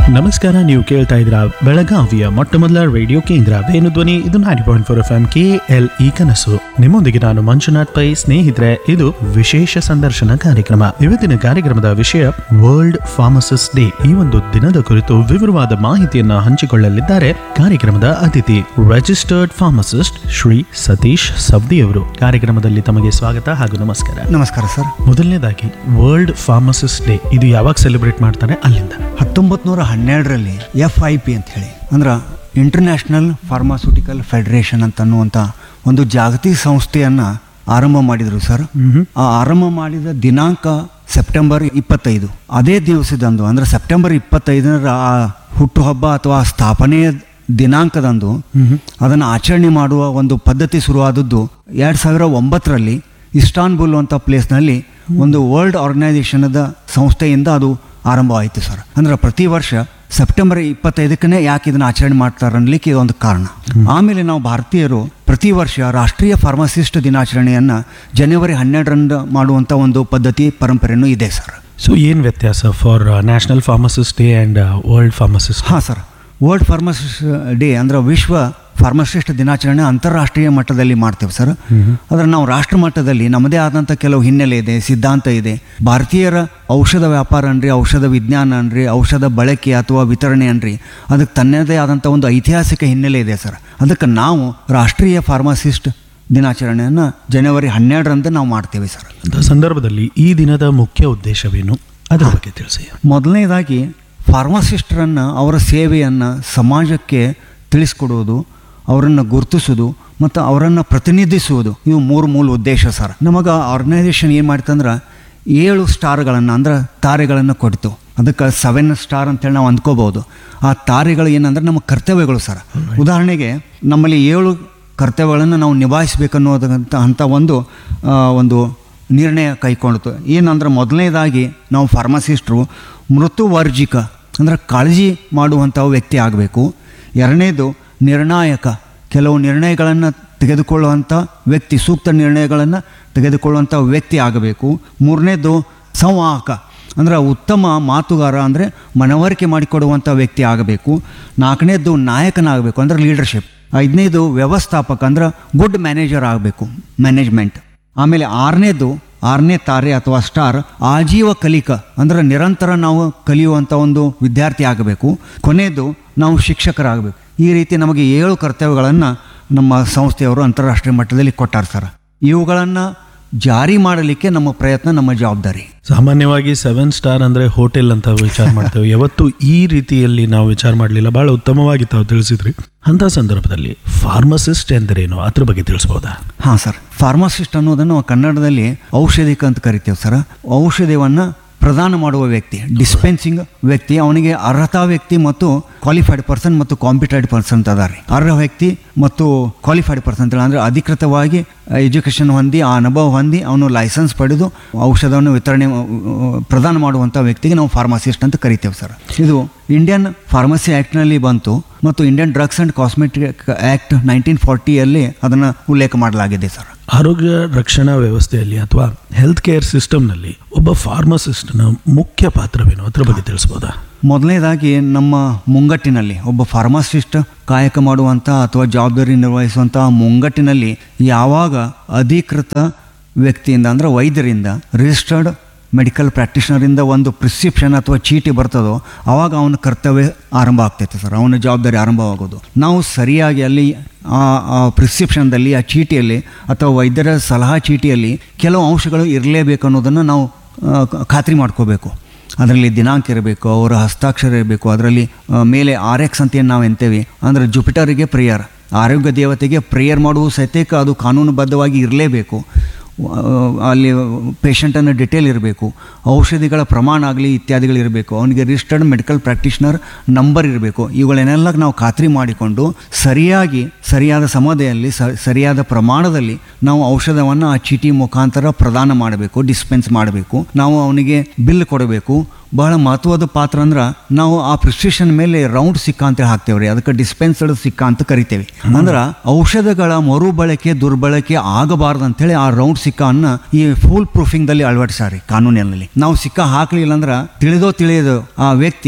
ನಮಸ್ಕಾರ ನೀವು ಕೇಳ್ತಾ ಇದ್ರ ಬೆಳಗಾವಿಯ ಮೊಟ್ಟ ಮೊದಲ ರೇಡಿಯೋ ಕೇಂದ್ರ ವೇಣುಧ್ವನಿ ಇದು nine point four F M K L E ಕನಸು ನಿಮ್ಮೊಂದಿಗೆ ನಾನು ಮಂಜುನಾಥ್ ಪೈ ಸ್ನೇಹಿತರೆ ಇದು ವಿಶೇಷ ಸಂದರ್ಶನ ಕಾರ್ಯಕ್ರಮ ಇವತ್ತಿನ ಕಾರ್ಯಕ್ರಮದ ವಿಷಯ ವರ್ಲ್ಡ್ ಫಾರ್ಮಸಿಸ್ಟ್ ಡೇ ಈ ಒಂದು ದಿನದ ಕುರಿತು ವಿವರವಾದ ಮಾಹಿತಿಯನ್ನ ಹಂಚಿಕೊಳ್ಳಲಿದ್ದಾರೆ ಕಾರ್ಯಕ್ರಮದ ಅತಿಥಿ ರಿಜಿಸ್ಟರ್ಡ್ ಫಾರ್ಮಸಿಸ್ಟ್ ಶ್ರೀ ಸತೀಶ್ ಸವ್ದಿ ಅವರು ಕಾರ್ಯಕ್ರಮದಲ್ಲಿ ತಮಗೆ ಸ್ವಾಗತ ಹಾಗೂ ನಮಸ್ಕಾರ ನಮಸ್ಕಾರ ಸರ್ ಮೊದಲನೇದಾಗಿ ವರ್ಲ್ಡ್ ಫಾರ್ಮಸಿಸ್ಟ್ ಡೇ ಇದು ಯಾವಾಗ ಸೆಲೆಬ್ರೇಟ್ ಮಾಡ್ತಾರೆ ಅಲ್ಲಿಂದ ಹತ್ತೊಂಬತ್ತು ನೂರ ಹನ್ನೆರಡರಲ್ಲಿ ಎಫ್ ಐ ಪಿ ಅಂತ ಹೇಳಿ ಅಂದ್ರೆ ಇಂಟರ್ನ್ಯಾಷನಲ್ ಫಾರ್ಮಾಸ್ಯೂಟಿಕಲ್ ಫೆಡರೇಷನ್ ಅಂತ ಅನ್ನುವಂಥ ಒಂದು ಜಾಗತಿಕ ಸಂಸ್ಥೆಯನ್ನು ಆರಂಭ ಮಾಡಿದರು ಸರ್ ಆ ಆರಂಭ ಮಾಡಿದ ದಿನಾಂಕ ಸೆಪ್ಟೆಂಬರ್ ಇಪ್ಪತ್ತೈದು ಅದೇ ದಿವಸದಂದು ಅಂದ್ರೆ ಸೆಪ್ಟೆಂಬರ್ ಇಪ್ಪತ್ತೈದರ ಆ ಹುಟ್ಟುಹಬ್ಬ ಅಥವಾ ಸ್ಥಾಪನೆಯ ದಿನಾಂಕದಂದು ಅದನ್ನು ಆಚರಣೆ ಮಾಡುವ ಒಂದು ಪದ್ಧತಿ ಶುರುವಾದದ್ದು ಎರಡು ಸಾವಿರ ಒಂಬತ್ತರಲ್ಲಿ ಇಸ್ಟಾನ್ಬುಲ್ ಅಂತ ಪ್ಲೇಸ್ನಲ್ಲಿ ಒಂದು ವರ್ಲ್ಡ್ ಆರ್ಗನೈಸೇಷನ್ದ ಸಂಸ್ಥೆಯಿಂದ ಅದು ಆರಂಭವಾಯಿತು ಸರ್ ಅಂದ್ರೆ ಪ್ರತಿ ವರ್ಷ ಸೆಪ್ಟೆಂಬರ್ ಇಪ್ಪತ್ತೈದಕ್ಕನೇ ಯಾಕೆ ಇದನ್ನು ಆಚರಣೆ ಮಾಡ್ತಾರೆ ಅನ್ಲಿಕ್ಕೆ ಇದೊಂದು ಕಾರಣ ಆಮೇಲೆ ನಾವು ಭಾರತೀಯರು ಪ್ರತಿ ವರ್ಷ ರಾಷ್ಟ್ರೀಯ ಫಾರ್ಮಸಿಸ್ಟ್ ದಿನಾಚರಣೆಯನ್ನು ಜನವರಿ ಹನ್ನೆರಡರಂದು ಮಾಡುವಂಥ ಒಂದು ಪದ್ಧತಿ ಪರಂಪರೆಯೂ ಇದೆ ಸರ್ ಸೊ ಏನು ವ್ಯತ್ಯಾಸ for national pharmacist day and world pharmacist ಹಾಂ ಸರ್ ವರ್ಲ್ಡ್ ಫಾರ್ಮಸಿಸ್ಟ್ ಡೇ ಅಂದ್ರೆ ವಿಶ್ವ ಫಾರ್ಮಸಿಸ್ಟ್ ದಿನಾಚರಣೆ ಅಂತಾರಾಷ್ಟ್ರೀಯ ಮಟ್ಟದಲ್ಲಿ ಮಾಡ್ತೇವೆ ಸರ್ ಆದರೆ ನಾವು ರಾಷ್ಟ್ರ ಮಟ್ಟದಲ್ಲಿ ನಮ್ಮದೇ ಆದಂಥ ಕೆಲವು ಹಿನ್ನೆಲೆ ಇದೆ ಸಿದ್ಧಾಂತ ಇದೆ ಭಾರತೀಯರ ಔಷಧ ವ್ಯಾಪಾರ ಅನ್ರಿ ಔಷಧ ವಿಜ್ಞಾನ ಅನ್ರಿ ಔಷಧ ಬಳಕೆ ಅಥವಾ ವಿತರಣೆ ಅನ್ರಿ ಅದಕ್ಕೆ ತನ್ನದೇ ಆದಂಥ ಒಂದು ಐತಿಹಾಸಿಕ ಹಿನ್ನೆಲೆ ಇದೆ ಸರ್ ಅದಕ್ಕೆ ನಾವು ರಾಷ್ಟ್ರೀಯ ಫಾರ್ಮಸಿಸ್ಟ್ ದಿನಾಚರಣೆಯನ್ನು ಜನವರಿ ಹನ್ನೆರಡರಂದು ನಾವು ಮಾಡ್ತೇವೆ ಸರ್ ಅಂತ ಸಂದರ್ಭದಲ್ಲಿ ಈ ದಿನದ ಮುಖ್ಯ ಉದ್ದೇಶವೇನು ಅದರ ಬಗ್ಗೆ ತಿಳಿಸಿ ಮೊದಲನೇದಾಗಿ ಫಾರ್ಮಸಿಸ್ಟರನ್ನು ಅವರ ಸೇವೆಯನ್ನು ಸಮಾಜಕ್ಕೆ ತಿಳಿಸ್ಕೊಡುವುದು ಅವರನ್ನು ಗುರುತಿಸೋದು ಮತ್ತು ಅವರನ್ನು ಪ್ರತಿನಿಧಿಸುವುದು ಇವು ಮೂರು ಮೂಲ ಉದ್ದೇಶ ಸರ್ ನಮಗೆ ಆರ್ಗನೈಸೇಷನ್ ಏನು ಮಾಡ್ತಂದ್ರೆ ಏಳು ಸ್ಟಾರ್ಗಳನ್ನು ಅಂದ್ರೆ ತಾರೆಗಳನ್ನು ಕೊಡ್ತು ಅದಕ್ಕೆ ಸೆವೆನ್ ಸ್ಟಾರ್ ಅಂತೇಳಿ ನಾವು ಅಂದ್ಕೋಬೋದು ಆ ತಾರೆಗಳು ಏನಂದ್ರೆ ನಮ್ಮ ಕರ್ತವ್ಯಗಳು ಸರ್ ಉದಾಹರಣೆಗೆ ನಮ್ಮಲ್ಲಿ ಏಳು ಕರ್ತವ್ಯಗಳನ್ನು ನಾವು ನಿಭಾಯಿಸಬೇಕನ್ನೋದಂಥ ಅಂಥ ಒಂದು ಆ, ಒಂದು ನಿರ್ಣಯ ಕೈಗೊಂಡಿತು ಏನಂದ್ರೆ ಮೊದಲನೇದಾಗಿ ನಾವು ಫಾರ್ಮಸಿಸ್ಟ್ರು ಮೃತ್ಯುವರ್ಜಿಕ ಅಂದ್ರೆ ಕಾಳಜಿ ಮಾಡುವಂಥ ವ್ಯಕ್ತಿ ಆಗಬೇಕು ಎರಡನೇದು ನಿರ್ಣಾಯಕ ಕೆಲವು ನಿರ್ಣಯಗಳನ್ನು ತೆಗೆದುಕೊಳ್ಳುವಂಥ ವ್ಯಕ್ತಿ ಸೂಕ್ತ ನಿರ್ಣಯಗಳನ್ನು ತೆಗೆದುಕೊಳ್ಳುವಂಥ ವ್ಯಕ್ತಿ ಆಗಬೇಕು ಮೂರನೇದು ಸಂವಾಹಕ ಅಂದ್ರೆ ಉತ್ತಮ ಮಾತುಗಾರ ಅಂದರೆ ಮನವರಿಕೆ ಮಾಡಿಕೊಡುವಂಥ ವ್ಯಕ್ತಿ ಆಗಬೇಕು ನಾಲ್ಕನೇದು ನಾಯಕನಾಗಬೇಕು ಅಂದ್ರೆ ಲೀಡರ್ಶಿಪ್ ಐದನೇದು ವ್ಯವಸ್ಥಾಪಕ ಅಂದ್ರೆ ಗುಡ್ ಮ್ಯಾನೇಜರ್ ಆಗಬೇಕು ಮ್ಯಾನೇಜ್ಮೆಂಟ್ ಆಮೇಲೆ ಆರನೇದು ಆರನೇ ತಾರೆ ಅಥವಾ ಸ್ಟಾರ್ ಆಜೀವ ಕಲಿಕ ಅಂದ್ರೆ ನಿರಂತರ ನಾವು ಕಲಿಯುವಂಥ ಒಂದು ವಿದ್ಯಾರ್ಥಿ ಆಗಬೇಕು ಕೊನೆಯದು ನಾವು ಶಿಕ್ಷಕರಾಗಬೇಕು ಈ ರೀತಿ ನಮಗೆ ಏಳು ಕರ್ತವ್ಯಗಳನ್ನು ನಮ್ಮ ಸಂಸ್ಥೆಯವರು ಅಂತಾರಾಷ್ಟ್ರೀಯ ಮಟ್ಟದಲ್ಲಿ ಕೊಟ್ಟಾರ ಸರ್ ಇವುಗಳನ್ನು ಜಾರಿ ಮಾಡಲಿಕ್ಕೆ ನಮ್ಮ ಪ್ರಯತ್ನ ನಮ್ಮ ಜವಾಬ್ದಾರಿ ಸಾಮಾನ್ಯವಾಗಿ ಸೆವೆನ್ ಸ್ಟಾರ್ ಅಂದರೆ ಹೋಟೆಲ್ ಅಂತ ವಿಚಾರ ಮಾಡ್ತೇವೆ ಯಾವತ್ತು ಈ ರೀತಿಯಲ್ಲಿ ನಾವು ವಿಚಾರ ಮಾಡಲಿಲ್ಲ ಬಹಳ ಉತ್ತಮವಾಗಿ ತಾವು ತಿಳಿಸಿದ್ರಿ ಅಂಥ ಸಂದರ್ಭದಲ್ಲಿ ಫಾರ್ಮಸಿಸ್ಟ್ ಎಂದರೇನು ಅದ್ರ ಬಗ್ಗೆ ತಿಳಿಸ್ಬೋದಾ ಹಾಂ ಸರ್ ಫಾರ್ಮಸಿಸ್ಟ್ ಅನ್ನೋದನ್ನು ನಾವು ಕನ್ನಡದಲ್ಲಿ ಔಷಧಿಕ ಅಂತ ಕರಿತೇವೆ ಸರ್ ಔಷಧಿಯನ್ನು ಪ್ರದಾನ ಮಾಡುವ ವ್ಯಕ್ತಿ ಡಿಸ್ಪೆನ್ಸಿಂಗ್ ವ್ಯಕ್ತಿ ಅವನಿಗೆ ಅರ್ಹತಾ ವ್ಯಕ್ತಿ ಮತ್ತು ಕ್ವಾಲಿಫೈಡ್ ಪರ್ಸನ್ ಮತ್ತು ಕಾಂಪಿಟೆಡ್ ಪರ್ಸನ್ ಅಂತ ಅದಾರೆ ಅರ್ಹ ವ್ಯಕ್ತಿ ಮತ್ತು ಕ್ವಾಲಿಫೈಡ್ ಪರ್ಸನ್ ಅಂತ ಅಂದರೆ ಅಧಿಕೃತವಾಗಿ ಎಜುಕೇಷನ್ ಹೊಂದಿ ಆ ಅನುಭವ ಹೊಂದಿ ಅವನು ಲೈಸೆನ್ಸ್ ಪಡೆದು ಔಷಧವನ್ನು ವಿತರಣೆ ಆ, ಪ್ರದಾನ ಮಾಡುವಂಥ ವ್ಯಕ್ತಿಗೆ ನಾವು ಫಾರ್ಮಸಿಸ್ಟ್ ಅಂತ ಕರಿತೇವೆ ಸರ್ ಇದು ಇಂಡಿಯನ್ ಫಾರ್ಮಸಿ ಆ್ಯಕ್ಟ್ನಲ್ಲಿ ಬಂತು ಮತ್ತು Indian drugs and cosmetic act nineteen ಫಾರ್ಟಿಯಲ್ಲಿ ಅದನ್ನು ಉಲ್ಲೇಖ ಮಾಡಲಾಗಿದೆ ಸರ್ ಆರೋಗ್ಯ ರಕ್ಷಣಾ ವ್ಯವಸ್ಥೆಯಲ್ಲಿ ಅಥವಾ ಹೆಲ್ತ್ ಕೇರ್ ಸಿಸ್ಟಮ್ನಲ್ಲಿ ಒಬ್ಬ ಫಾರ್ಮಸಿಸ್ಟ್ನ ಮುಖ್ಯ ಪಾತ್ರವೇನು ಅದ್ರ ಬಗ್ಗೆ ತಿಳಿಸ್ಬೋದಾ ಮೊದಲನೇದಾಗಿ ನಮ್ಮ ಮುಂಗಟ್ಟಿನಲ್ಲಿ ಒಬ್ಬ ಫಾರ್ಮಸಿಸ್ಟ್ ಕಾಯಕ ಮಾಡುವಂಥ ಅಥವಾ ಜವಾಬ್ದಾರಿ ನಿರ್ವಹಿಸುವಂಥ ಮುಂಗಟ್ಟಿನಲ್ಲಿ ಯಾವಾಗ ಅಧಿಕೃತ ವ್ಯಕ್ತಿಯಿಂದ ಅಂದರೆ ವೈದ್ಯರಿಂದ ರಿಜಿಸ್ಟರ್ಡ್ ಮೆಡಿಕಲ್ ಪ್ರಾಕ್ಟೀಷನರಿಂದ ಒಂದು ಪ್ರಿಸ್ಕ್ರಿಪ್ಷನ್ ಅಥವಾ ಚೀಟಿ ಬರ್ತದೋ ಆವಾಗ ಅವನ ಕರ್ತವ್ಯ ಆರಂಭ ಆಗ್ತೈತೆ ಸರ್ ಅವನ ಜವಾಬ್ದಾರಿ ಆರಂಭವಾಗೋದು ನಾವು ಸರಿಯಾಗಿ ಅಲ್ಲಿ ಆ ಆ ಪ್ರಿಸ್ಕ್ರಿಪ್ಷನ್ದಲ್ಲಿ ಆ ಚೀಟಿಯಲ್ಲಿ ಅಥವಾ ವೈದ್ಯರ ಸಲಹಾ ಚೀಟಿಯಲ್ಲಿ ಕೆಲವು ಅಂಶಗಳು ಇರಲೇಬೇಕು ಅನ್ನೋದನ್ನು ನಾವು ಆ, ಕ- ಖಾತ್ರಿ ಮಾಡ್ಕೋಬೇಕು ಅದರಲ್ಲಿ ದಿನಾಂಕ ಇರಬೇಕು ಅವರ ಹಸ್ತಾಕ್ಷರ ಇರಬೇಕು ಅದರಲ್ಲಿ ಆ, ಮೇಲೆ ಆರ್ ಎಕ್ಸ್ ಅಂತ ಏನು ನಾವು ಎಂತೇವೆ ಅಂದರೆ ಜುಪಿಟರಿಗೆ ಪ್ರೇಯರ್ ಆರೋಗ್ಯ ದೇವತೆಗೆ ಪ್ರೇಯರ್ ಮಾಡುವ ಸಹಿತಕ್ಕೆ ಅದು ಕಾನೂನುಬದ್ಧವಾಗಿ ಇರಲೇಬೇಕು ಆ, ಅಲ್ಲಿ ಪೇಷಂಟನ್ನು ಡಿಟೇಲ್ ಇರಬೇಕು ಔಷಧಿಗಳ ಪ್ರಮಾಣ ಆಗಲಿ ಇತ್ಯಾದಿಗಳು ಇರಬೇಕು ಅವನಿಗೆ ರಿಜಿಸ್ಟರ್ಡ್ ಮೆಡಿಕಲ್ ಪ್ರಾಕ್ಟೀಷನರ್ ನಂಬರ್ ಇರಬೇಕು ಇವುಗಳನ್ನೆಲ್ಲ ನಾವು ಖಾತ್ರಿ ಮಾಡಿಕೊಂಡು ಸರಿಯಾಗಿ ಸರಿಯಾದ ಸಮಯದಲ್ಲಿ ಸ ಸರಿಯಾದ ಪ್ರಮಾಣದಲ್ಲಿ ನಾವು ಔಷಧವನ್ನು ಆ ಚೀಟಿ ಮುಖಾಂತರ ಪ್ರದಾನ ಮಾಡಬೇಕು ಡಿಸ್ಪೆನ್ಸ್ ಮಾಡಬೇಕು ನಾವು ಅವನಿಗೆ ಬಿಲ್ ಕೊಡಬೇಕು ಬಹಳ ಮಹತ್ವದ ಪಾತ್ರ ಅಂದ್ರೆ ನಾವು ಆ ಪ್ರಿಸ್ಕ್ರಿಪ್ಷನ್ ಮೇಲೆ ರೌಂಡ್ ಸಿಕ್ಕ ಅಂತ ಹಾಕ್ತೇವೆ ರೀ ಅದಕ್ಕೆ ಡಿಸ್ಪೆನ್ಸರ್ಡ್ ಸಿಕ್ಕ ಅಂತ ಕರಿತೇವೆ ಅಂದ್ರೆ ಔಷಧಗಳ ಮರುಬಳಕೆ ದುರ್ಬಳಕೆ ಆಗಬಾರ್ದು ಅಂತೇಳಿ ಆ ರೌಂಡ್ ಸಿಕ್ಕನ್ನ ಈ ಫುಲ್ ಪ್ರೂಫಿಂಗ್ ದಲ್ಲಿ ಅಳವಡಿಸಾರಿ ಕಾನೂನಿನಲ್ಲಿ ನಾವು ಸಿಕ್ಕ ಹಾಕ್ಲಿಲ್ಲ ಅಂದ್ರೆ ತಿಳಿದೋ ತಿಳಿಯೋದು ಆ ವ್ಯಕ್ತಿ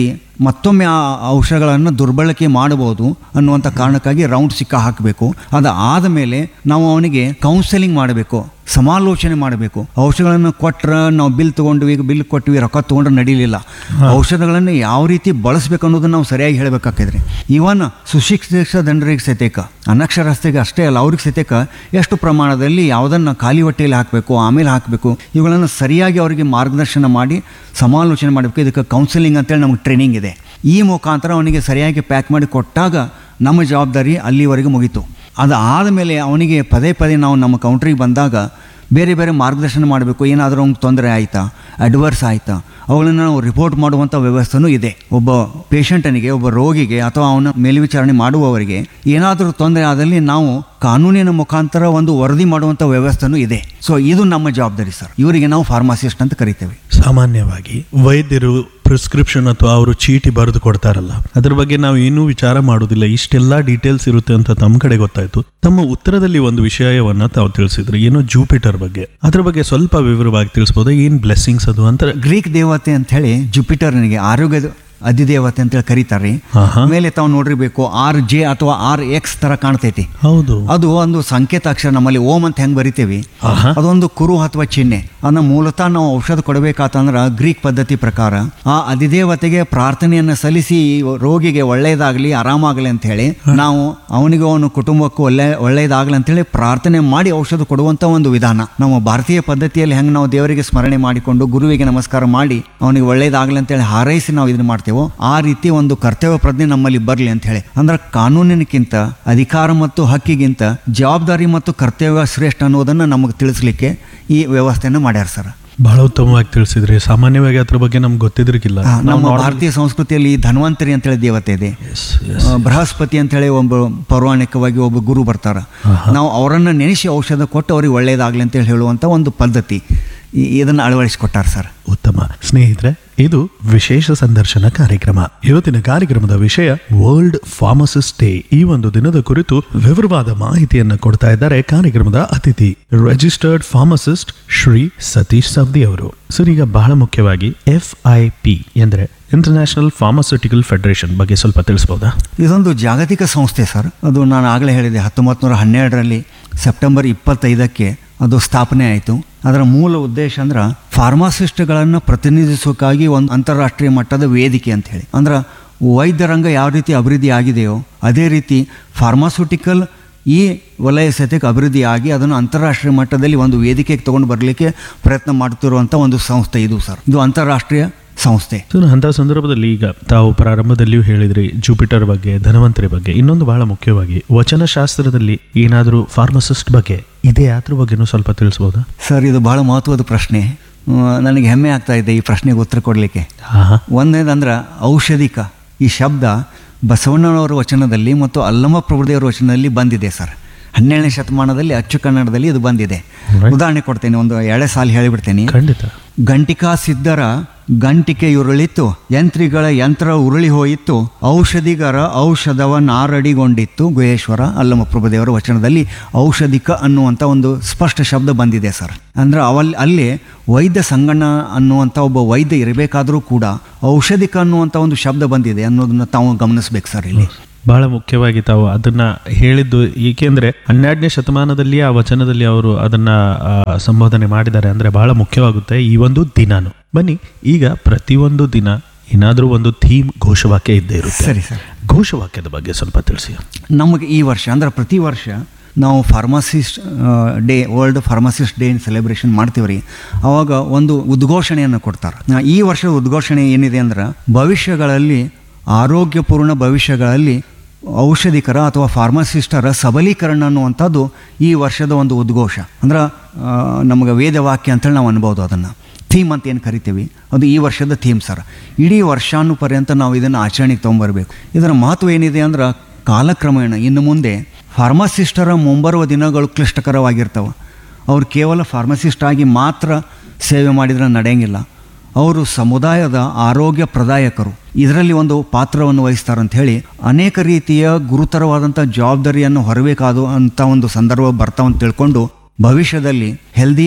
ಮತ್ತೊಮ್ಮೆ ಆ ಔಷಧಗಳನ್ನು ದುರ್ಬಳಕೆ ಮಾಡಬಹುದು ಅನ್ನುವಂಥ ಕಾರಣಕ್ಕಾಗಿ ರೌಂಡ್ ಸಿಕ್ಕ ಹಾಕಬೇಕು ಅದಾದ ಮೇಲೆ ನಾವು ಅವನಿಗೆ ಕೌನ್ಸೆಲಿಂಗ್ ಮಾಡಬೇಕು ಸಮಾಲೋಚನೆ ಮಾಡಬೇಕು ಔಷಧಗಳನ್ನು ಕೊಟ್ರೆ ನಾವು ಬಿಲ್ ತೊಗೊಂಡ್ವಿ ಈಗ ಬಿಲ್ ಕೊಟ್ವಿ ರೊಕ್ಕ ತೊಗೊಂಡ್ರೆ ನಡೀಲಿಲ್ಲ ಔಷಧಗಳನ್ನು ಯಾವ ರೀತಿ ಬಳಸಬೇಕು ಅನ್ನೋದನ್ನ ನಾವು ಸರಿಯಾಗಿ ಹೇಳಬೇಕಾಗಿದ್ರಿ ಇವನ್ ಸುಶಿಕ್ಷಿತ ಜನರಿಗೆ ಸತೇಕ ಅನಕ್ಷರಸ್ಥಿಗೆ ಅಷ್ಟೇ ಅಲ್ಲ ಅವ್ರಿಗೆ ಸತೇಕ ಎಷ್ಟು ಪ್ರಮಾಣದಲ್ಲಿ ಯಾವುದನ್ನು ಖಾಲಿ ಹೊಟ್ಟೆಯಲ್ಲಿ ಹಾಕಬೇಕು ಆಮೇಲೆ ಹಾಕಬೇಕು ಇವುಗಳನ್ನು ಸರಿಯಾಗಿ ಅವರಿಗೆ ಮಾರ್ಗದರ್ಶನ ಮಾಡಿ ಸಮಾಲೋಚನೆ ಮಾಡಬೇಕು ಇದಕ್ಕೆ ಕೌನ್ಸಿಲಿಂಗ್ ಅಂತೇಳಿ ನಮಗೆ ಟ್ರೈನಿಂಗ್ ಇದೆ ಈ ಮುಖಾಂತರ ಅವನಿಗೆ ಸರಿಯಾಗಿ ಪ್ಯಾಕ್ ಮಾಡಿ ಕೊಟ್ಟಾಗ ನಮ್ಮ ಜವಾಬ್ದಾರಿ ಅಲ್ಲಿವರೆಗೆ ಮುಗೀತು ಅದಾದ ಮೇಲೆ ಅವನಿಗೆ ಪದೇ ಪದೇ ನಾವು ನಮ್ಮ ಕೌಂಟ್ರಿಗೆ ಬಂದಾಗ ಬೇರೆ ಬೇರೆ ಮಾರ್ಗದರ್ಶನ ಮಾಡಬೇಕು ಏನಾದರೂ ಅವ್ನಿಗೆ ತೊಂದರೆ ಆಯಿತಾ ಅಡ್ವರ್ಸ್ ಆಯಿತಾ ಅವುಗಳನ್ನು ನಾವು ರಿಪೋರ್ಟ್ ಮಾಡುವಂಥ ವ್ಯವಸ್ಥೆನೂ ಇದೆ ಒಬ್ಬ ಪೇಷಂಟನಿಗೆ ಒಬ್ಬ ರೋಗಿಗೆ ಅಥವಾ ಅವನ ಮೇಲ್ವಿಚಾರಣೆ ಮಾಡುವವರಿಗೆ ಏನಾದರೂ ತೊಂದರೆ ಆದಲ್ಲಿ ನಾವು ಕಾನೂನಿನ ಮುಖಾಂತರ ಒಂದು ವರದಿ ಮಾಡುವಂಥ ವ್ಯವಸ್ಥೆನೂ ಇದೆ ಸೊ ಇದು ನಮ್ಮ ಜವಾಬ್ದಾರಿ ಸರ್ ಇವರಿಗೆ ನಾವು ಫಾರ್ಮಾಸಿಸ್ಟ್ ಅಂತ ಕರಿತೇವೆ ಸಾಮಾನ್ಯವಾಗಿ ವೈದ್ಯರು ಪ್ರಿಸ್ಕ್ರಿಪ್ಷನ್ ಅಥವಾ ಅವರು ಚೀಟಿ ಬರೆದು ಕೊಡ್ತಾರಲ್ಲ ಅದ್ರ ಬಗ್ಗೆ ನಾವು ಏನೂ ವಿಚಾರ ಮಾಡೋದಿಲ್ಲ ಇಷ್ಟೆಲ್ಲ ಡೀಟೇಲ್ಸ್ ಇರುತ್ತೆ ಅಂತ ತಮ್ಮ ಕಡೆ ಗೊತ್ತಾಯ್ತು ತಮ್ಮ ಉತ್ತರದಲ್ಲಿ ಒಂದು ವಿಷಯವನ್ನ ತಾವು ತಿಳಿಸಿದ್ರಿ ಏನೋ ಜೂಪಿಟರ್ ಬಗ್ಗೆ ಅದ್ರ ಬಗ್ಗೆ ಸ್ವಲ್ಪ ವಿವರವಾಗಿ ತಿಳಿಸ್ಬೋದು ಏನ್ ಬ್ಲೆಸ್ಸಿಂಗ್ಸ್ ಅದು ಅಂತ ಗ್ರೀಕ್ ದೇವತೆ ಅಂತ ಹೇಳಿ ಜುಪಿಟರ್ನಿಗೆ ಆರೋಗ್ಯದ ಅಧಿದೇವತೆ ಅಂತೇಳಿ ಕರೀತಾರೆ ಆಹಾ. ಮೇಲೆ ತಾವು ನೋಡಿರ್ಬೇಕು ಆರ್ ಜೆ ಅಥವಾ ಆರ್ ಎಕ್ಸ್ ತರ ಕಾಣ್ತೈತಿ ಹೌದು ಅದು ಒಂದು ಸಂಕೇತಾಕ್ಷರ ನಮ್ಮಲ್ಲಿ ಓಂ ಅಂತ ಹೆಂಗ್ ಬರಿತೇವಿ ಆಹಾ. ಅದೊಂದು ಕುರು ಅಥವಾ ಚಿಹ್ನೆ ಅದನ್ನ ಮೂಲತಃ ನಾವು ಔಷಧ ಕೊಡಬೇಕಾತಂದ್ರ ಗ್ರೀಕ್ ಪದ್ಧತಿ ಪ್ರಕಾರ ಆ ಅಧಿದೇವತೆಗೆ ಪ್ರಾರ್ಥನೆಯನ್ನ ಸಲ್ಲಿಸಿ ಈ ರೋಗಿಗೆ ಒಳ್ಳೆಯದಾಗಲಿ ಆರಾಮಾಗಲಿ ಅಂತ ಹೇಳಿ ನಾವು ಅವನಿಗೆ ಅವನ ಕುಟುಂಬಕ್ಕೂ ಒಳ್ಳೆ ಒಳ್ಳೆಯದಾಗಲಿ ಅಂತ ಹೇಳಿ ಪ್ರಾರ್ಥನೆ ಮಾಡಿ ಔಷಧ ಕೊಡುವಂತ ಒಂದು ವಿಧಾನ ನಮ್ಮ ಭಾರತೀಯ ಪದ್ಧತಿಯಲ್ಲಿ ಹೆಂಗ್ ನಾವು ದೇವರಿಗೆ ಸ್ಮರಣೆ ಮಾಡಿಕೊಂಡು ಗುರುವಿಗೆ ನಮಸ್ಕಾರ ಮಾಡಿ ಅವನಿಗೆ ಒಳ್ಳೆಯದಾಗಲಿ ಅಂತ ಹೇಳಿ ಹಾರೈಸಿ ನಾವು ಇದನ್ನ ಮಾಡ್ತೇವೋ ಆ ರೀತಿ ಒಂದು ಕರ್ತವ್ಯ ಪ್ರಜ್ಞೆ ನಮ್ಮಲ್ಲಿ ಬರಲಿ ಅಂತ ಹೇಳಿ ಅಂದ್ರೆ ಕಾನೂನಿನಕ್ಕಿಂತ ಅಧಿಕಾರ ಮತ್ತು ಹಕ್ಕಿಗಿಂತ ಜವಾಬ್ದಾರಿ ಮತ್ತು ಕರ್ತವ್ಯ ಶ್ರೇಷ್ಠ ಅನ್ನೋದನ್ನ ನಮಗೆ ತಿಳಿಸ್ಲಿಕ್ಕೆ ಈ ವ್ಯವಸ್ಥೆಯನ್ನು ಮಾಡ್ಯಾರ ಸರ್ ಬಹಳ ಉತ್ತಮವಾಗಿ ತಿಳಿಸಿದ್ರಿ ಸಾಮಾನ್ಯವಾಗಿ ಅದ್ರ ಬಗ್ಗೆ ನಮ್ಗೆ ಗೊತ್ತಿದ್ರಿಗಿಲ್ಲ ಆ, ನಮ್ಮ ಭಾರತೀಯ ಸಂಸ್ಕೃತಿಯಲ್ಲಿ ಧನ್ವಂತರಿ ಅಂತೇಳಿ ದೇವತೆ ಇದೆ ಆ, ಬೃಹಸ್ಪತಿ ಅಂತೇಳಿ ಒಬ್ಬ ಪೌರಾಣಿಕವಾಗಿ ಒಬ್ಬ ಗುರು ಬರ್ತಾರ ನಾವು ಅವರನ್ನ ನೆನೆಸಿ ಔಷಧ ಕೊಟ್ಟು ಅವ್ರಿಗೆ ಒಳ್ಳೆಯದಾಗಲಿ ಅಂತೇಳಿ ಹೇಳುವಂಥ ಒಂದು ಪದ್ಧತಿ ಈ- ಇದನ್ನ ಅಳವಡಿಸಿಕೊಟ್ಟಾರ ಸರ್ ಉತ್ತಮ ಸ್ನೇಹಿತರೆ ಇದು ವಿಶೇಷ ಸಂದರ್ಶನ ಕಾರ್ಯಕ್ರಮ ಇವತ್ತಿನ ಕಾರ್ಯಕ್ರಮದ ವಿಷಯ ವರ್ಲ್ಡ್ ಫಾರ್ಮಸಿಸ್ಟ್ ಡೇ ಈ ಒಂದು ದಿನದ ಕುರಿತು ವಿವರವಾದ ಮಾಹಿತಿಯನ್ನು ಕೊಡ್ತಾ ಇದ್ದಾರೆ ಕಾರ್ಯಕ್ರಮದ ಅತಿಥಿ ರಿಜಿಸ್ಟರ್ಡ್ ಫಾರ್ಮಸಿಸ್ಟ್ ಶ್ರೀ ಸತೀಶ್ ಸವದಿ ಅವರು ಸರ್ ಈಗ ಬಹಳ ಮುಖ್ಯವಾಗಿ ಎಫ್ ಐ ಪಿ ಎಂದ್ರೆ ಇಂಟರ್ನ್ಯಾಷನಲ್ ಫಾರ್ಮಾಸ್ಯೂಟಿಕಲ್ ಫೆಡರೇಷನ್ ಬಗ್ಗೆ ಸ್ವಲ್ಪ ತಿಳಿಸಬಹುದಾ ಇದೊಂದು ಜಾಗತಿಕ ಸಂಸ್ಥೆ ಸರ್ ಅದು ನಾನು ಆಗಲೇ ಹೇಳಿದೆ ಹತ್ತೊಂಬತ್ತು ನೂರ ಹನ್ನೆರಡರಲ್ಲಿ ಸೆಪ್ಟೆಂಬರ್ ಇಪ್ಪತ್ತೈದಕ್ಕೆ ಅದು ಸ್ಥಾಪನೆ ಆಯಿತು ಅದರ ಮೂಲ ಉದ್ದೇಶ ಅಂದ್ರೆ ಫಾರ್ಮಾಸಿಸ್ಟ್ಗಳನ್ನು ಪ್ರತಿನಿಧಿಸೋಕ್ಕಾಗಿ ಒಂದು ಅಂತಾರಾಷ್ಟ್ರೀಯ ಮಟ್ಟದ ವೇದಿಕೆ ಅಂತ ಹೇಳಿ ಅಂದ್ರೆ ವೈದ್ಯ ರಂಗ ಯಾವ ರೀತಿ ಅಭಿವೃದ್ಧಿ ಆಗಿದೆಯೋ ಅದೇ ರೀತಿ ಫಾರ್ಮಾಸ್ಯೂಟಿಕಲ್ ಈ ವಲಯ ಸತ್ಯಕ್ಕೆ ಅಭಿವೃದ್ಧಿ ಆಗಿ ಅದನ್ನು ಅಂತಾರಾಷ್ಟ್ರೀಯ ಮಟ್ಟದಲ್ಲಿ ಒಂದು ವೇದಿಕೆಗೆ ತಗೊಂಡು ಬರಲಿಕ್ಕೆ ಪ್ರಯತ್ನ ಮಾಡುತ್ತಿರುವಂಥ ಒಂದು ಸಂಸ್ಥೆ ಇದು ಸರ್ ಇದು ಅಂತಾರಾಷ್ಟ್ರೀಯ ಸಂಸ್ಥೆ ಸೊ ಅಂಥ ಸಂದರ್ಭದಲ್ಲಿ ಈಗ ತಾವು ಪ್ರಾರಂಭದಲ್ಲಿಯೂ ಹೇಳಿದ್ರಿ ಜೂಪಿಟರ್ ಬಗ್ಗೆ ಧನವಂತರಿ ಬಗ್ಗೆ ಇನ್ನೊಂದು ಬಹಳ ಮುಖ್ಯವಾಗಿ ವಚನಶಾಸ್ತ್ರದಲ್ಲಿ ಏನಾದರೂ ಫಾರ್ಮಸಿಸ್ಟ್ ಬಗ್ಗೆ ಇದೆ ಅದ್ರ ಬಗ್ಗೆನೂ ಸ್ವಲ್ಪ ತಿಳಿಸ್ಬೋದಾ ಸರ್ ಇದು ಬಹಳ ಮಹತ್ವದ ಪ್ರಶ್ನೆ ಆ, ನನಗೆ ಹೆಮ್ಮೆ ಆಗ್ತಾ ಇದೆ ಈ ಪ್ರಶ್ನೆಗೆ ಉತ್ತರ ಕೊಡಲಿಕ್ಕೆ ಹಾ ಹಾ ಒಂದನೇದಂದ್ರೆ ಔಷಧಿಕ ಈ ಶಬ್ದ ಬಸವಣ್ಣನವರ ವಚನದಲ್ಲಿ ಮತ್ತು ಅಲ್ಲಮ ಪ್ರಭುದೇವರ ವಚನದಲ್ಲಿ ಬಂದಿದೆ ಸರ್ ಹನ್ನೆರಡನೇ ಶತಮಾನದಲ್ಲಿ ಅಚ್ಚು ಕನ್ನಡದಲ್ಲಿ ಇದು ಬಂದಿದೆ Right. ಉದಾಹರಣೆ ಕೊಡ್ತೇನೆ ಒಂದು ಎಳೆ ಸಾಲು ಹೇಳಿಬಿಡ್ತೇನೆ ಖಂಡಿತ ಗಂಟಿಕಾ ಸಿದ್ಧರ ಗಂಟಿಕೆ ಉರುಳಿತ್ತು ಯಂತ್ರಿಗಳ ಯಂತ್ರ ಉರುಳಿ ಹೋಯಿತು ಔಷಧಿಗರ ಔಷಧವ ನಾರಡಿಗೊಂಡಿತ್ತು ಗುಹೇಶ್ವರ ಅಲ್ಲಮ ಪ್ರಭುದೇವರ ವಚನದಲ್ಲಿ ಔಷಧಿಕ ಅನ್ನುವಂಥ ಒಂದು ಸ್ಪಷ್ಟ ಶಬ್ದ ಬಂದಿದೆ ಸರ್ ಅಂದ್ರೆ ಅವಲ್ಲಿ ಅಲ್ಲಿ ವೈದ್ಯ ಸಂಗಣ್ಣ ಅನ್ನುವಂಥ ಒಬ್ಬ ವೈದ್ಯ ಇರಬೇಕಾದರೂ ಕೂಡ ಔಷಧಿಕ ಅನ್ನುವಂಥ ಒಂದು ಶಬ್ದ ಬಂದಿದೆ ಅನ್ನೋದನ್ನ ತಾವು ಗಮನಿಸ್ಬೇಕು ಸರ್ ಇಲ್ಲಿ ಬಹಳ ಮುಖ್ಯವಾಗಿ ತಾವು ಅದನ್ನ ಹೇಳಿದ್ದು ಏಕೆಂದ್ರೆ ಹನ್ನೆರಡನೇ ಶತಮಾನದಲ್ಲಿ ಆ ವಚನದಲ್ಲಿ ಅವರು ಅದನ್ನ ಆ, ಸಂಬೋಧನೆ ಮಾಡಿದ್ದಾರೆ ಅಂದ್ರೆ ಬಹಳ ಮುಖ್ಯವಾಗುತ್ತೆ ಈ ಒಂದು ದಿನಾನು ಬನ್ನಿ ಈಗ ಪ್ರತಿಯೊಂದು ದಿನ ಏನಾದರೂ ಒಂದು ಥೀಮ್ ಘೋಷವಾಕ್ಯ ಇದ್ದೇ ಇರುತ್ತೆ ಸರಿ ಸರ್ ಘೋಷವಾಕ್ಯದ ಬಗ್ಗೆ ಸ್ವಲ್ಪ ತಿಳಿಸಿ ನಮಗೆ ಈ ವರ್ಷ ಅಂದ್ರೆ ಪ್ರತಿ ವರ್ಷ ನಾವು pharmacist day world pharmacist day celebration ಮಾಡ್ತೀವಿ ರೀ ಅವಾಗ ಒಂದು ಉದ್ಘೋಷಣೆಯನ್ನು ಕೊಡ್ತಾರೆ ಆ, ಈ ವರ್ಷದ ಉದ್ಘೋಷಣೆ ಏನಿದೆ ಅಂದ್ರೆ ಭವಿಷ್ಯಗಳಲ್ಲಿ ಆರೋಗ್ಯಪೂರ್ಣ ಭವಿಷ್ಯಗಳಲ್ಲಿ ಔಷಧಿಕರ ಅಥವಾ ಫಾರ್ಮಸಿಸ್ಟರ ಸಬಲೀಕರಣ ಅನ್ನುವಂಥದ್ದು ಈ ವರ್ಷದ ಒಂದು ಉದ್ಘೋಷ ಅಂದ್ರೆ ಆ, ನಮಗೆ ವೇದವಾಕ್ಯ ಅಂತೇಳಿ ನಾವು ಅನ್ಬೋದು ಅದನ್ನು ಥೀಮ್ ಅಂತ ಏನು ಕರಿತೀವಿ ಅದು ಈ ವರ್ಷದ ಥೀಮ್ ಸರ್ ಇಡೀ ವರ್ಷಾನು ಪರ್ಯಂತ ನಾವು ಇದನ್ನು ಆಚರಣೆಗೆ ತೊಗೊಂಬರ್ಬೇಕು ಇದರ ಮಹತ್ವ ಏನಿದೆ ಅಂದ್ರೆ ಕಾಲಕ್ರಮೇಣ ಇನ್ನು ಮುಂದೆ ಫಾರ್ಮಸಿಸ್ಟರ ಮುಂಬರುವ ದಿನಗಳು ಕ್ಲಿಷ್ಟಕರವಾಗಿರ್ತವೆ ಅವ್ರು ಕೇವಲ ಫಾರ್ಮಸಿಸ್ಟ್ ಆಗಿ ಮಾತ್ರ ಸೇವೆ ಮಾಡಿದ್ರೆ ನಡೆಯಂಗಿಲ್ಲ ಅವರು ಸಮುದಾಯದ ಆರೋಗ್ಯ ಪ್ರದಾಯಕರು ಇದರಲ್ಲಿ ಒಂದು ಪಾತ್ರವನ್ನು ವಹಿಸ್ತಾರಂತ ಹೇಳಿ ಅನೇಕ ರೀತಿಯ ಗುರುತರವಾದಂಥ ಜವಾಬ್ದಾರಿಯನ್ನು ಹೊರಬೇಕಾದ ಅಂತ ಒಂದು ಸಂದರ್ಭ ಬರ್ತಾವಂತ ತಿಳ್ಕೊಂಡು ಭವಿಷ್ಯದಲ್ಲಿ ಹೆಲ್ದಿಯರ್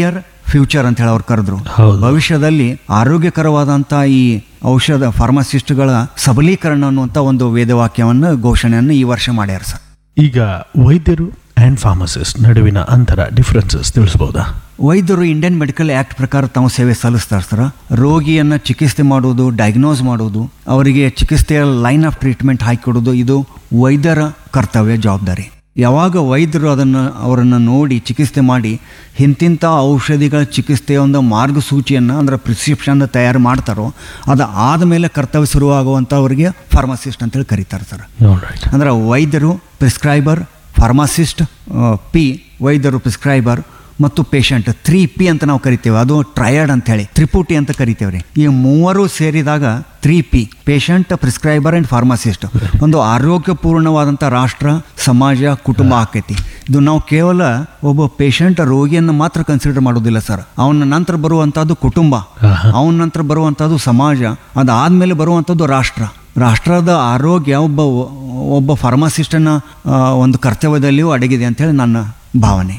ಫ್ಯೂಚರ್ ಅಂತ ಹೇಳಿ ಅವ್ರು ಕರೆದ್ರು ಹೌದು. ಭವಿಷ್ಯದಲ್ಲಿ ಆರೋಗ್ಯಕರವಾದಂಥ ಈ ಔಷಧ ಫಾರ್ಮಸಿಸ್ಟ್ಗಳ ಸಬಲೀಕರಣ ಅನ್ನುವಂಥ ಒಂದು ವೇದವಾಕ್ಯವನ್ನು ಘೋಷಣೆಯನ್ನು ಈ ವರ್ಷ ಮಾಡ್ಯಾರ ಸರ್ ಈಗ ವೈದ್ಯರು ಅಂಡ್ ಫಾರ್ಮಸಿಸ್ಟ್ ನಡುವಿನ ಅಂತರ ಡಿಫರೆನ್ಸಸ್ ತಿಳಿಸ್ಬೋದಾ ವೈದ್ಯರು ಇಂಡಿಯನ್ ಮೆಡಿಕಲ್ ಆ್ಯಕ್ಟ್ ಪ್ರಕಾರ ತಾವು ಸೇವೆ ಸಲ್ಲಿಸ್ತಾರೆ ಸರ್ ರೋಗಿಯನ್ನು ಚಿಕಿತ್ಸೆ ಮಾಡುವುದು ಡಯಾಗ್ನೋಸ್ ಮಾಡುವುದು ಅವರಿಗೆ ಚಿಕಿತ್ಸೆಯ ಲೈನ್ ಆಫ್ ಟ್ರೀಟ್ಮೆಂಟ್ ಹಾಕಿಕೊಡೋದು ಇದು ವೈದ್ಯರ ಕರ್ತವ್ಯ ಜವಾಬ್ದಾರಿ ಯಾವಾಗ ವೈದ್ಯರು ಅದನ್ನು ಅವರನ್ನು ನೋಡಿ ಚಿಕಿತ್ಸೆ ಮಾಡಿ ಇಂತಿಂಥ ಔಷಧಿಗಳ ಚಿಕಿತ್ಸೆಯ ಒಂದು ಮಾರ್ಗಸೂಚಿಯನ್ನು ಅಂದರೆ ಪ್ರಿಸ್ಕ್ರಿಪ್ಷನ್ ತಯಾರು ಮಾಡ್ತಾರೋ ಅದು ಆದಮೇಲೆ ಕರ್ತವ್ಯ ಶುರುವಾಗುವಂಥವ್ರಿಗೆ ಫಾರ್ಮಸಿಸ್ಟ್ ಅಂತೇಳಿ ಕರೀತಾರೆ ಸರ್ ರೈಟ್ ಅಂದ್ರೆ ವೈದ್ಯರು ಪ್ರಿಸ್ಕ್ರೈಬರ್ ಫಾರ್ಮಾಸಿಸ್ಟ್ ಪಿ ವೈದ್ಯರು ಪ್ರಿಸ್ಕ್ರೈಬರ್ ಮತ್ತು ಪೇಷಂಟ್ ತ್ರೀ ಪಿ ಅಂತ ನಾವು ಕರಿತೇವೆ ಅದು ಟ್ರಯಡ್ ಅಂತ ಹೇಳಿ ತ್ರಿಪುಟಿ ಅಂತ ಕರಿತೇವೆ ರೀ ಈ ಮೂವರು ಸೇರಿದಾಗ three P patient prescriber and pharmacist ಒಂದು ಆರೋಗ್ಯಪೂರ್ಣವಾದಂಥ ರಾಷ್ಟ್ರ ಸಮಾಜ ಕುಟುಂಬ ಆಕೈತಿ ಇದು ನಾವು ಕೇವಲ ಒಬ್ಬ ಪೇಷಂಟ್ ರೋಗಿಯನ್ನು ಮಾತ್ರ ಕನ್ಸಿಡರ್ ಮಾಡೋದಿಲ್ಲ ಸರ್ ಅವನ ನಂತರ ಬರುವಂಥದ್ದು ಕುಟುಂಬ ಆಹಾ. ಅವನ ನಂತರ ಬರುವಂಥದ್ದು ಸಮಾಜ ಅದಾದಮೇಲೆ ಬರುವಂಥದ್ದು ರಾಷ್ಟ್ರ ರಾಷ್ಟ್ರದ ಆರೋಗ್ಯ ಒಬ್ಬ ಒಬ್ಬ ಫಾರ್ಮಸಿಸ್ಟನ ಆ, ಒಂದು ಕರ್ತವ್ಯದಲ್ಲಿಯೂ ಅಡಗಿದೆ ಅಂತೇಳಿ ನನ್ನ ಭಾವನೆ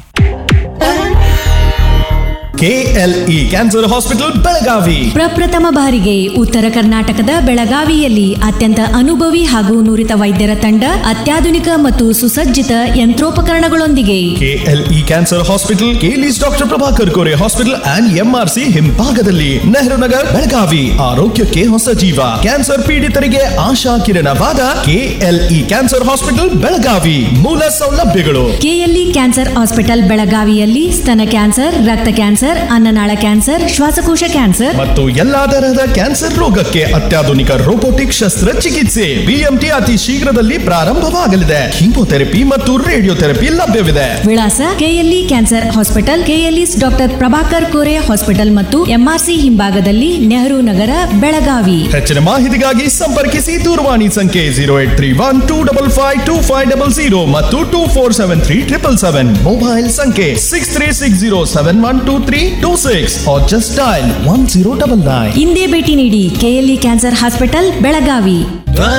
ಕೆಎಲ್ಇ ಕ್ಯಾನ್ಸರ್ ಹಾಸ್ಪಿಟಲ್ ಬೆಳಗಾವಿ ಪ್ರಪ್ರಥಮ ಬಾರಿಗೆ ಉತ್ತರ ಕರ್ನಾಟಕದ ಬೆಳಗಾವಿಯಲ್ಲಿ ಅತ್ಯಂತ ಅನುಭವಿ ಹಾಗೂ ನುರಿತ ವೈದ್ಯರ ತಂಡ ಅತ್ಯಾಧುನಿಕ ಮತ್ತು ಸುಸಜ್ಜಿತ ಯಂತ್ರೋಪಕರಣಗಳೊಂದಿಗೆ K L E cancer hospital K L E's doctor Prabhakar Kore hospital and M R C ಹಿಂಭಾಗದಲ್ಲಿ ನೆಹರು ನಗರ್ ಬೆಳಗಾವಿ ಆರೋಗ್ಯಕ್ಕೆ ಹೊಸ ಜೀವ ಕ್ಯಾನ್ಸರ್ ಪೀಡಿತರಿಗೆ ಆಶಾ ಕಿರಣವಾದ ಕೆಎಲ್ಇ ಕ್ಯಾನ್ಸರ್ ಹಾಸ್ಪಿಟಲ್ ಬೆಳಗಾವಿ ಮೂಲ ಸೌಲಭ್ಯಗಳು ಕೆಎಲ್ಇ ಕ್ಯಾನ್ಸರ್ ಹಾಸ್ಪಿಟಲ್ ಬೆಳಗಾವಿಯಲ್ಲಿ ಸ್ತನ ಕ್ಯಾನ್ಸರ್ ರಕ್ತ ಕ್ಯಾನ್ಸರ್ ಅನ್ನನಾಳ ಕ್ಯಾನ್ಸರ್ ಶ್ವಾಸಕೋಶ ಕ್ಯಾನ್ಸರ್ ಮತ್ತು ಎಲ್ಲಾ ತರಹದ ಕ್ಯಾನ್ಸರ್ ರೋಗಕ್ಕೆ ಅತ್ಯಾಧುನಿಕ ರೋಬೋಟಿಕ್ ಶಸ್ತ್ರಚಿಕಿತ್ಸೆ ಬಿಎಂಟಿ ಅತಿ ಶೀಘ್ರದಲ್ಲಿ ಪ್ರಾರಂಭವಾಗಲಿದೆ ಕೀಮೋಥೆರಪಿ ಮತ್ತು ರೇಡಿಯೋಥೆರಪಿ ಲಭ್ಯವಿದೆ ವಿಳಾಸ K L E cancer hospital K L E's doctor Prabhakar Kore hospital ಮತ್ತು ಎಂಆರ್ಸಿ ಹಿಂಭಾಗದಲ್ಲಿ ನೆಹರು ನಗರ ಬೆಳಗಾವಿ ಹೆಚ್ಚಿನ ಮಾಹಿತಿಗಾಗಿ ಸಂಪರ್ಕಿಸಿ ದೂರವಾಣಿ ಸಂಖ್ಯೆ zero eight three one two double five two five double zero ಮತ್ತು two four seven three triple seven mobile ಸಂಖ್ಯೆ six three six zero seven one two three two six just dial one zero double nine ಇಂದೇ ಭೇಟಿ ನೀಡಿ KLE cancer hospital Belagavi